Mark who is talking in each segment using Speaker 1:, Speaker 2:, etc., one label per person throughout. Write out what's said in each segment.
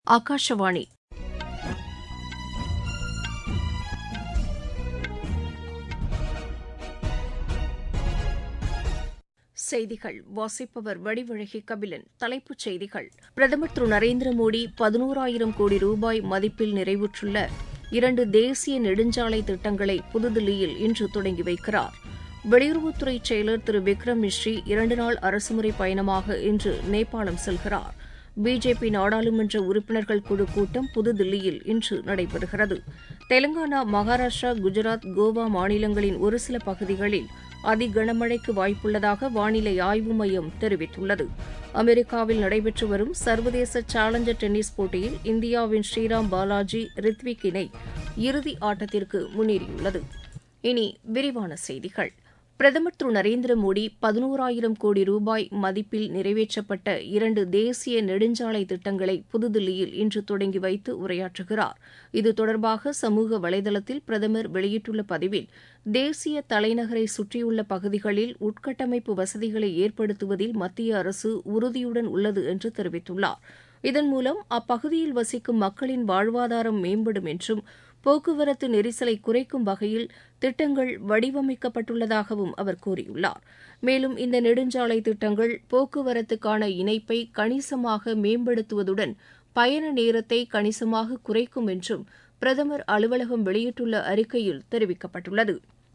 Speaker 1: ஆகாஷவாணி செய்திகள் வாசிப்பவர் வடிவழகி கபிலன் தலைப்புச் செய்திகள் பிரதமர் திரு நரேந்திர மோடி பதினோராயிரம் கோடி ரூபாய் மதிப்பில் நிறைவுற்றுள்ள இரண்டு தேசிய நெடுஞ்சாலை திட்டங்களை புதுதில்லியில் இன்று தொடங்கி வைக்கிறார் வெளியுறவுத்துறை செயலர் திரு விக்ரம் மிஸ்ரி இரண்டு நாள் அரசுமுறை பயணமாக இன்று நேபாளம் செல்கிறார் பிஜேபி நாடாளுமன்ற உறுப்பினர்கள் குழு கூட்டம் புதுதில்லியில் இன்று நடைபெறுகிறது தெலங்கானா மகாராஷ்டிரா குஜராத் கோவா மாநிலங்களின் ஒரு சில பகுதிகளில் அதி கனமழைக்கு வாய்ப்புள்ளதாக வானிலை ஆய்வு மையம் தெரிவித்துள்ளது அமெரிக்காவில் நடைபெற்று வரும் சர்வதேச சேலஞ்சர் டென்னிஸ் போட்டியில் இந்தியாவின் ஸ்ரீராம் பாலாஜி ரித்விக் இணை இறுதி ஆட்டத்திற்கு முன்னேறியுள்ளது இனி விரிவான செய்திகள் பிரதமர் திரு நரேந்திர மோடி பதினோராயிரம் கோடி ரூபாய் மதிப்பில் நிறைவேற்றப்பட்ட இரண்டு தேசிய நெடுஞ்சாலை திட்டங்களை புதுதில்லியில் இன்று தொடங்கி வைத்து உரையாற்றுகிறார் இது தொடர்பாக சமூக வலைதளத்தில் பிரதமர் வெளியிட்டுள்ள பதிவில் தேசிய தலைநகரை சுற்றியுள்ள பகுதிகளில் உட்கட்டமைப்பு வசதிகளை ஏற்படுத்துவதில் மத்திய அரசு உறுதியுடன் உள்ளது என்று தெரிவித்துள்ளார் இதன் மூலம் அப்பகுதியில் வசிக்கும் மக்களின் வாழ்வாதாரம் மேம்படும் என்றும் போக்குவரத்து நெரிசலை குறைக்கும் வகையில் திட்டங்கள் வடிவமைக்கப்பட்டுள்ளதாகவும் அவர் கூறியுள்ளார் மேலும் இந்த நெடுஞ்சாலை திட்டங்கள் போக்குவரத்துக்கான இணைப்பை கணிசமாக மேம்படுத்துவதுடன் பயண நேரத்தை கணிசமாக குறைக்கும் என்றும் பிரதமர் அலுவலகம் வெளியிட்டுள்ள அறிக்கையில் தெரிவிக்கப்பட்டுள்ளது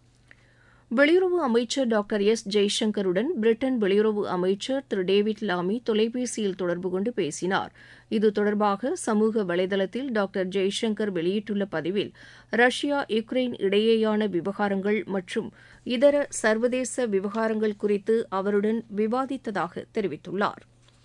Speaker 1: வெளியுறவு அமைச்சர் டாக்டர் எஸ் ஜெய்சங்கருடன் பிரிட்டன் வெளியுறவு அமைச்சர் திரு டேவிட் லாமி தொலைபேசியில் தொடர்பு கொண்டு பேசினார் இது தொடர்பாக சமூக வலைதளத்தில் டாக்டர் ஜெய்சங்கர் வெளியிட்டுள்ள பதிவில் ரஷ்யா யுக்ரைன் இடையேயான விவகாரங்கள் மற்றும் இதர சர்வதேச விவகாரங்கள் குறித்து அவருடன் விவாதித்ததாக தெரிவித்துள்ளார்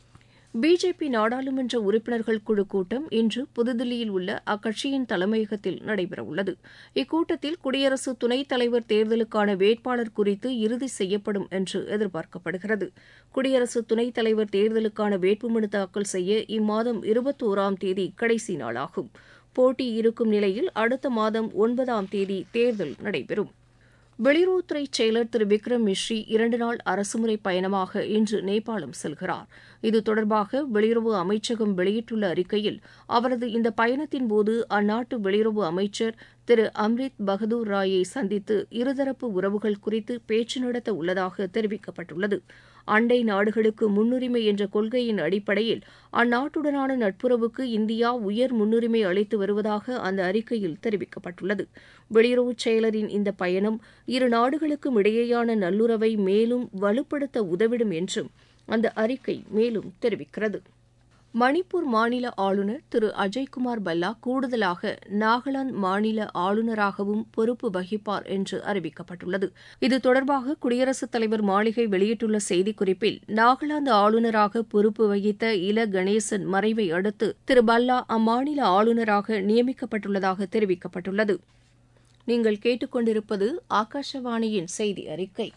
Speaker 1: பிஜேபி நாடாளுமன்ற உறுப்பினர்கள் குழு கூட்டம் இன்று புதுதில்லியில் உள்ள அக்கட்சியின் தலைமையகத்தில் நடைபெறவுள்ளது இக்கூட்டத்தில் குடியரசு துணைத் தலைவர் தேர்தலுக்கான வேட்பாளர் குறித்து இறுதி செய்யப்படும் என்று எதிர்பார்க்கப்படுகிறது குடியரசு துணைத் தலைவர் தேர்தலுக்கான வேட்புமனு தாக்கல் செய்ய இம்மாதம் இருபத்தோராம் தேதி கடைசி நாளாகும் போட்டி இருக்கும் நிலையில் அடுத்த மாதம் ஒன்பதாம் தேதி தேர்தல் நடைபெறும் வெளியுறவுத்துறை செயலர் திரு விக்ரம் மிஸ்ரி இரண்டு நாள் அரசுமுறை பயணமாக இன்று நேபாளம் செல்கிறார் இது தொடர்பாக வெளியுறவு அமைச்சகம் வெளியிட்டுள்ள அறிக்கையில் அவரது இந்த பயணத்தின்போது அந்நாட்டு வெளியுறவு அமைச்சர் திரு அம்ரித் பகதூர் ராயை சந்தித்து இருதரப்பு உறவுகள் குறித்து பேச்சு நடத்த உள்ளதாக தெரிவிக்கப்பட்டுள்ளது அண்டை நாடுகளுக்கு முன்னுரிமை என்ற கொள்கையின் அடிப்படையில் அந்நாட்டுடனான நட்புறவுக்கு இந்தியா உயர் முன்னுரிமை அளித்து வருவதாக அந்த அறிக்கையில் தெரிவிக்கப்பட்டுள்ளது வெளியுறவுச் செயலரின் இந்த பயணம் இரு நாடுகளுக்கும் இடையேயான நல்லுறவை மேலும் வலுப்படுத்த உதவிடும் என்றும் அந்த அறிக்கை மேலும் தெரிவிக்கிறது மணிப்பூர் மாநில ஆளுநர் திரு அஜய்குமார் பல்லா கூடுதலாக நாகாலாந்து மாநில ஆளுநராகவும் பொறுப்பு வகிப்பார் என்று அறிவிக்கப்பட்டுள்ளது இது தொடர்பாக குடியரசுத் தலைவர் மாளிகை வெளியிட்டுள்ள செய்திக்குறிப்பில் நாகாலாந்து ஆளுநராக பொறுப்பு வகித்த இல கணேசன் மறைவை அடுத்து திரு பல்லா அம்மாநில ஆளுநராக நியமிக்கப்பட்டுள்ளதாக தெரிவிக்கப்பட்டுள்ளது நீங்கள் கேட்டுக்கொண்டிருப்பது ஆகாஷவாணியின் செய்தி அறிக்கை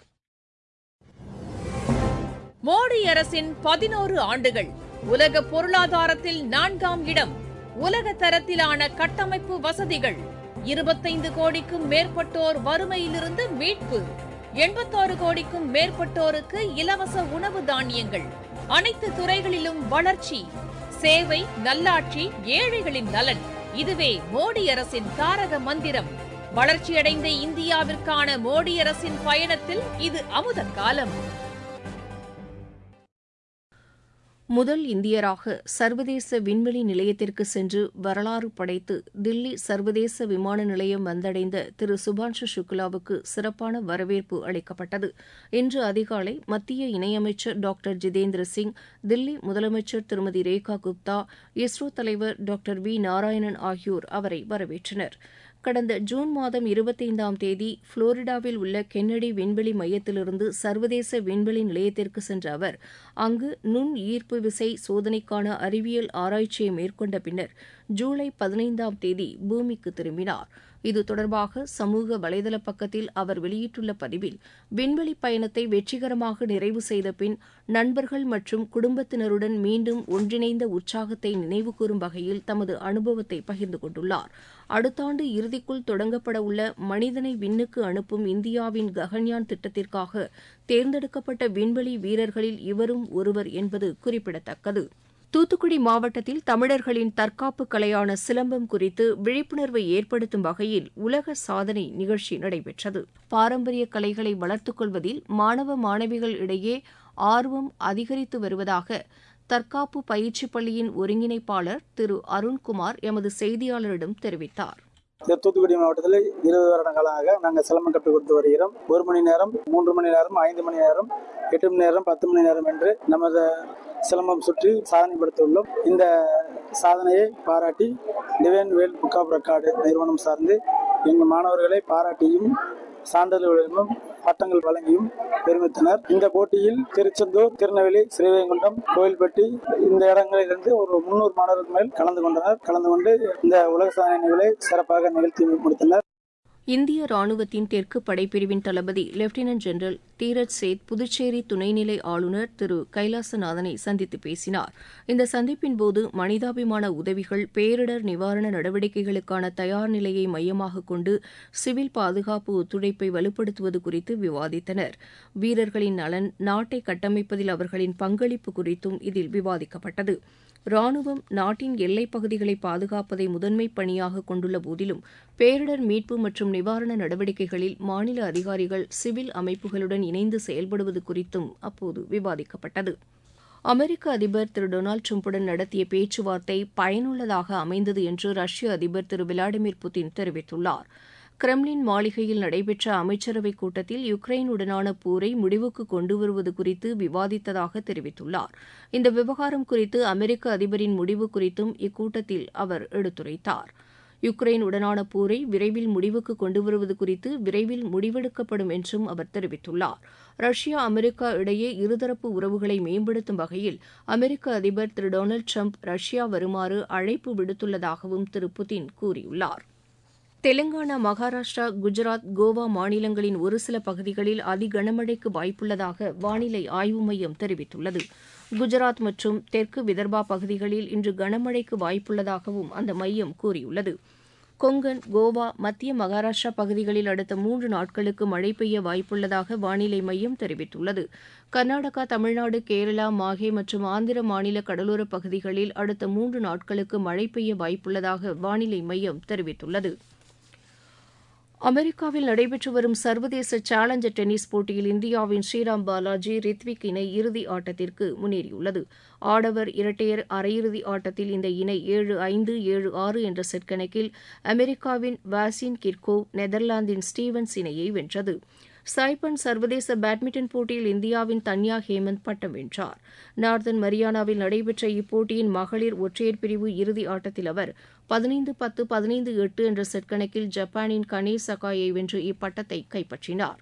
Speaker 2: மோடி அரசின் பதினோரு ஆண்டுகள் உலக பொருளாதாரத்தில் நான்காம் இடம் உலக தரத்திலான கட்டமைப்பு வசதிகள் இருபத்தைந்து கோடிக்கும் மேற்பட்டோர் வறுமையிலிருந்து மீட்பு எண்பத்தாறு கோடிக்கும் மேற்பட்டோருக்கு இலவச உணவு தானியங்கள் அனைத்து துறைகளிலும் வளர்ச்சி சேவை நல்லாட்சி ஏழைகளின் நலன் இதுவே மோடி அரசின் தாரக மந்திரம் வளர்ச்சியடைந்த இந்தியாவிற்கான மோடி அரசின் பயணத்தில் இது அமுத காலம்
Speaker 1: முதல் இந்தியராக சர்வதேச விண்வெளி நிலையத்திற்கு சென்று வரலாறு படைத்து தில்லி சர்வதேச விமான நிலையம் வந்தடைந்த திரு சுபான்ஷு சுக்லாவுக்கு சிறப்பான வரவேற்பு அளிக்கப்பட்டது இன்று அதிகாலை மத்திய இணையமைச்சர் டாக்டர் ஜிதேந்திர சிங் தில்லி முதலமைச்சர் திருமதி ரேகா குப்தா இஸ்ரோ தலைவர் டாக்டர் வி நாராயணன் ஆகியோர் அவரை வரவேற்றனர் கடந்த ஜூன் மாதம் இருபத்தைந்தாம் தேதி புளோரிடாவில் உள்ள கென்னடி விண்வெளி மையத்திலிருந்து சர்வதேச விண்வெளி நிலையத்திற்கு சென்ற அவர் அங்கு நுண் ஈர்ப்பு விசை சோதனைக்கான அறிவியல் ஆராய்ச்சியை மேற்கொண்ட பின்னர் ஜூலை பதினைந்தாம் தேதி பூமிக்கு திரும்பினார் இது தொடர்பாக சமூக வலைதள பக்கத்தில் அவர் வெளியிட்டுள்ள பதிவில் விண்வெளி பயணத்தை வெற்றிகரமாக நிறைவு செய்த பின் நண்பர்கள் மற்றும் குடும்பத்தினருடன் மீண்டும் ஒன்றிணைந்த உற்சாகத்தை நினைவுகூரும் வகையில் தமது அனுபவத்தை பகிர்ந்து கொண்டுள்ளார் அடுத்த ஆண்டு இறுதிக்குள் தொடங்கப்பட உள்ள மனிதனை விண்ணுக்கு அனுப்பும் இந்தியாவின் ககன்யான் திட்டத்திற்காக தேர்ந்தெடுக்கப்பட்ட விண்வெளி வீரர்களில் இவரும் ஒருவர் என்பது குறிப்பிடத்தக்கது தூத்துக்குடி மாவட்டத்தில் தமிழர்களின் தற்காப்பு கலையான சிலம்பம் குறித்து விழிப்புணர்வை ஏற்படுத்தும் வகையில் உலக சாதனை நிகழ்ச்சி நடைபெற்றது பாரம்பரிய கலைகளை வளர்த்துக் கொள்வதில் மாணவ மாணவிகள் இடையே ஆர்வம் அதிகரித்து வருவதாக தற்காப்பு பயிற்சி பள்ளியின் ஒருங்கிணைப்பாளர் திரு அருண்குமார் எமது செய்தியாளரிடம் தெரிவித்தார்
Speaker 3: தூத்துக்குடி மாவட்டத்தில் இருபது வருட காலமாக நாங்கள் சிலம்பம் கற்றுக் கொடுத்து வருகிறோம் ஒரு மணி நேரம் மூன்று மணி நேரம் ஐந்து மணி நேரம் எட்டு மணி நேரம் பத்து மணி நேரம் என்று நமது சிலம்பம் சுற்றி சாதனை படுத்தியுள்ளோம் இந்த சாதனையை பாராட்டி divine world book of record நிறுவனம் சார்ந்து எங்கள் மாணவர்களை பாராட்டியும் சான்றிதழ்களிலும் பட்டங்கள் வழங்கியும் பெருமித்தனர் இந்த போட்டியில் திருச்செந்தூர் திருநெல்வேலி ஸ்ரீவைகுண்டம் கோயில்பட்டி இந்த இடங்களிலிருந்து ஒரு முன்னூறு மாணவர்கள் மேல் கலந்து கொண்டனர் கலந்து கொண்டு இந்த உலக சாதனை நிகழ்வை சிறப்பாக நிகழ்த்தி முடித்தனர்
Speaker 1: இந்திய ராணுவத்தின் தெற்கு படைப்பிரிவின் தளபதி லெப்டினன்ட் ஜெனரல் தீரஜ் சேத் புதுச்சேரி துணைநிலை ஆளுநர் திரு கைலாசநாதனை சந்தித்து பேசினார் இந்த சந்திப்பின்போது மனிதாபிமான உதவிகள் பேரிடர் நிவாரண நடவடிக்கைகளுக்கான தயார் நிலையை மையமாக கொண்டு சிவில் பாதுகாப்பு ஒத்துழைப்பை வலுப்படுத்துவது குறித்து விவாதித்தனர் வீரர்களின் நலன் நாட்டை கட்டமைப்பதில் அவர்களின் பங்களிப்பு குறித்தும் இதில் விவாதிக்கப்பட்டது ராணுவம் நாட்டின் எல்லைப் பகுதிகளை பாதுகாப்பதை முதன்மை பணியாக கொண்டுள்ள போதிலும் பேரிடர் மீட்பு மற்றும் நிவாரண நடவடிக்கைகளில் மாநில அதிகாரிகள் சிவில் அமைப்புகளுடன் இணைந்து செயல்படுவது குறித்தும் அப்போது விவாதிக்கப்பட்டது அமெரிக்க அதிபர் திரு டொனால்டு ட்ரம்புடன் நடத்திய பேச்சுவார்த்தை பயனுள்ளதாக அமைந்தது என்று ரஷ்ய அதிபர் திரு விளாடிமிர் புதின் தெரிவித்துள்ளார் கிரெம்லின் மாளிகையில் நடைபெற்ற அமைச்சரவைக் கூட்டத்தில் யுக்ரைனுடனான போரை முடிவுக்கு கொண்டு வருவது குறித்து விவாதித்ததாக தெரிவித்துள்ளார் இந்த விவகாரம் குறித்து அமெரிக்க அதிபரின் முடிவு குறித்தும் இக்கூட்டத்தில் அவர் எடுத்துரைத்தார் யுக்ரைன் உடனான போரை விரைவில் முடிவுக்கு கொண்டு வருவது குறித்து விரைவில் முடிவெடுக்கப்படும் என்றும் அவர் தெரிவித்துள்ளார் ரஷ்யா அமெரிக்கா இடையே இருதரப்பு உறவுகளை மேம்படுத்தும் வகையில் அமெரிக்க அதிபர் திரு டொனால்டு ட்ரம்ப் ரஷ்யா வருமாறு அழைப்பு விடுத்துள்ளதாகவும் திரு புதின் கூறியுள்ளார் தெலங்கானா மகாராஷ்டிரா குஜராத் கோவா மாநிலங்களின் ஒரு சில பகுதிகளில் அதி கனமழைக்கு வாய்ப்புள்ளதாக வானிலை ஆய்வு மையம் தெரிவித்துள்ளது குஜராத் மற்றும் தெற்கு விதர்பா பகுதிகளில் இன்று கனமழைக்கு வாய்ப்புள்ளதாகவும் அந்த மையம் கூறியுள்ளது கொங்கன் கோவா மத்திய மகாராஷ்டிரா பகுதிகளில் அடுத்த மூன்று நாட்களுக்கு மழை பெய்ய வாய்ப்புள்ளதாக வானிலை மையம் தெரிவித்துள்ளது கர்நாடகா தமிழ்நாடு கேரளா மாஹே மற்றும் ஆந்திர மாநில கடலோரப் பகுதிகளில் அடுத்த மூன்று நாட்களுக்கு மழை பெய்ய வாய்ப்புள்ளதாக வானிலை மையம் தெரிவித்துள்ளது அமெரிக்காவில் நடைபெற்று வரும் சர்வதேச சேலஞ்சர் டென்னிஸ் போட்டியில் இந்தியாவின் ஸ்ரீராம் பாலாஜி ரித்விக் இணை இறுதி ஆட்டத்திற்கு முன்னேறியுள்ளது ஆடவர் இரட்டையர் அரையிறுதி ஆட்டத்தில் இந்த இணை ஏழு ஐந்து ஏழு ஆறு என்ற செட் கணக்கில் அமெரிக்காவின் வாசின் கிர்கோவ் நெதர்லாந்தின் ஸ்டீவன்ஸ் இணையை வென்றது சைபன் சர்வதேச பேட்மிண்டன் போட்டியில் இந்தியாவின் தன்யா ஹேமந்த் பட்டம் வென்றார் நார்தன் மரியானாவில் நடைபெற்ற இப்போட்டியின் மகளிர் ஒற்றையர் பிரிவு இறுதி ஆட்டத்தில் அவர் பதினைந்து பத்து பதினைந்து எட்டு என்ற செட் கணக்கில் ஜப்பானின் கனே சகாயை வென்று இப்பட்டத்தை கைப்பற்றினார்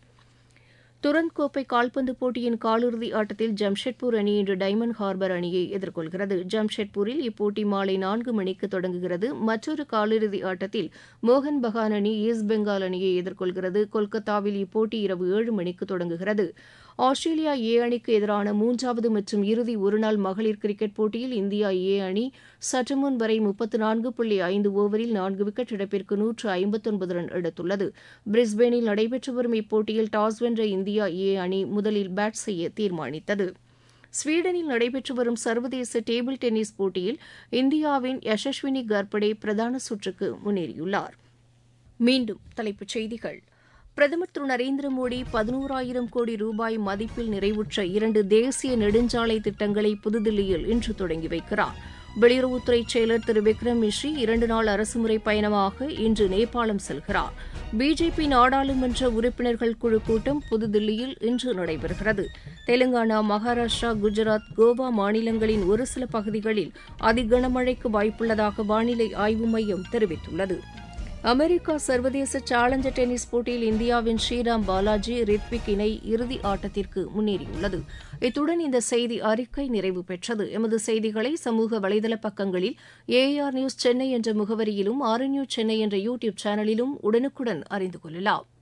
Speaker 1: துரந்த் கோப்பை கால்பந்து போட்டியின் காலிறுதி ஆட்டத்தில் ஜம்ஷெட்பூர் அணி இன்று டைமண்ட் ஹார்பர் அணியை எதிர்கொள்கிறது ஜம்ஷெட்பூரில் இப்போட்டி மாலை நான்கு மணிக்கு தொடங்குகிறது மற்றொரு காலிறுதி ஆட்டத்தில் மோகன் பகான் அணி ஈஸ்ட் பெங்கால் அணியை எதிர்கொள்கிறது கொல்கத்தாவில் இப்போட்டி இரவு ஏழு மணிக்கு தொடங்குகிறது ஆஸ்திரேலியா ஏ அணிக்கு எதிரான மூன்றாவது மற்றும் இறுதி ஒருநாள் மகளிர் கிரிக்கெட் போட்டியில் இந்தியா ஏ அணி சற்று முன் வரை முப்பத்து நான்கு புள்ளி ஐந்து ஓவரில் நான்கு விக்கெட் இழப்பிற்கு நூற்று ஐம்பத்தொன்பது ரன் எடுத்துள்ளது பிரிஸ்பேனில் நடைபெற்று வரும் இப்போட்டியில் டாஸ் வென்ற இந்தியா ஏ அணி முதலில் பேட் செய்ய தீர்மானித்தது ஸ்வீடனில் நடைபெற்று வரும் சர்வதேச டேபிள் டென்னிஸ் போட்டியில் இந்தியாவின் யசஸ்வினி கர்படே பிரதான சுற்றுக்கு முன்னேறியுள்ளார் மீண்டும் தலைப்புச் செய்திகள் பிரதமர் திரு நரேந்திர மோடி பதினோராயிரம் கோடி ரூபாய் மதிப்பில் நிறைவுற்ற இரண்டு தேசிய நெடுஞ்சாலை திட்டங்களை புதுதில்லியில் இன்று தொடங்கி வைக்கிறார் வெளியுறவுத்துறை செயலர் திரு விக்ரம் மிஸ்ரி இரண்டு நாள் அரசுமுறை பயணமாக இன்று நேபாளம் செல்கிறார் பிஜேபி நாடாளுமன்ற உறுப்பினர்கள் குழு கூட்டம் புதுதில்லியில் இன்று நடைபெறுகிறது தெலுங்கானா மகாராஷ்டிரா குஜராத் கோவா மாநிலங்களின் ஒரு சில பகுதிகளில் அதிகனமழைக்கு வாய்ப்புள்ளதாக வானிலை ஆய்வு மையம் தெரிவித்துள்ளது அமெரிக்கா சர்வதேச சேலஞ்சர் டென்னிஸ் போட்டியில் இந்தியாவின் ஸ்ரீராம் பாலாஜி ரித்விக் இணை இறுதி ஆட்டத்திற்கு முன்னேறியுள்ளது இத்துடன் இந்த செய்தி அறிக்கை நிறைவு பெற்றது எமது செய்திகளை சமூக வலைதள பக்கங்களில் ஏஆர் நியூஸ் சென்னை என்ற முகவரியிலும் ஆர் நியூஸ் சென்னை என்ற யூ டியூப் சேனலிலும் உடனுக்குடன் அறிந்து கொள்ளலாம்